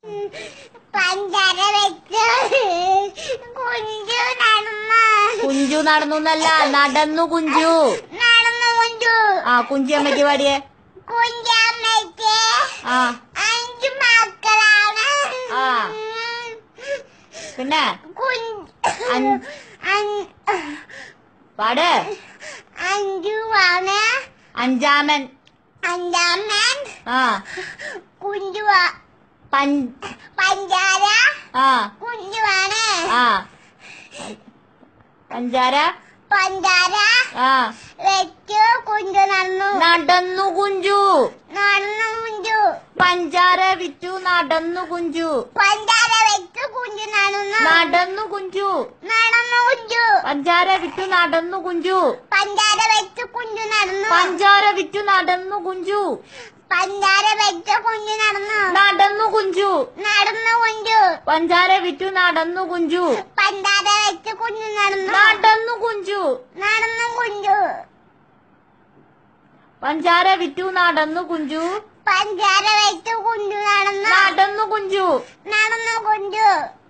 പഞ്ചാര വെച്ച് കുഞ്ചു നടന്നു കുഞ്ചു നടന്നു എന്നല്ല നടന്നു കുഞ്ചു നടന്നു കുഞ്ചു ആ കുഞ്ചി അമ്മയ്ക്ക് പാടിയേ കുഞ്ചമ്മയ്ക്ക് ആ അഞ്ചു മക്കളാണ് ആ. പിന്നെ അഞ്ച്- പാട് അഞ്ചുവാണ് അഞ്ചാമൻ അഞ്ചാമൻ ആ കുഞ്ചു പഞ്ച് പഞ്ചാര ആ കുഞ്ചുവാണ് ആ പഞ്ചാര പഞ്ചാര ആ വെച്ച് കുഞ്ചു നടന്നു നടന്നു കുഞ്ചു നടന്നു കുഞ്ചു പഞ്ചാര വിറ്റു നടന്നു കുഞ്ചു പഞ്ചാര വെച്ച് കുഞ്ചു നടന്നു നടന്നു കുഞ്ചു നടന്നു കുഞ്ചു പഞ്ചാര വിറ്റു നടന്നു കുഞ്ചു പഞ്ചാര വെച്ച് കുഞ്ചു നടന്നു പഞ്ചാര വിറ്റു നടന്നു കുഞ്ചു പഞ്ചാര വെച്ച് കുഞ്ചു നടന്നു നടന്നു കുഞ്ചു നടന്നു കുഞ്ചു പഞ്ചാര വിറ്റു നടന്നു കുഞ്ചു പഞ്ചാര വെച്ച് കുഞ്ചു നടന്നു നടന്നു കുഞ്ചു നടന്നു കുഞ്ചു പഞ്ചാര വിറ്റു നടന്നു കുഞ്ചു പഞ്ചാര വെച്ച് കുഞ്ചു നടന്നു നടന്നു കുഞ്ചു നടന്നു കുഞ്ചു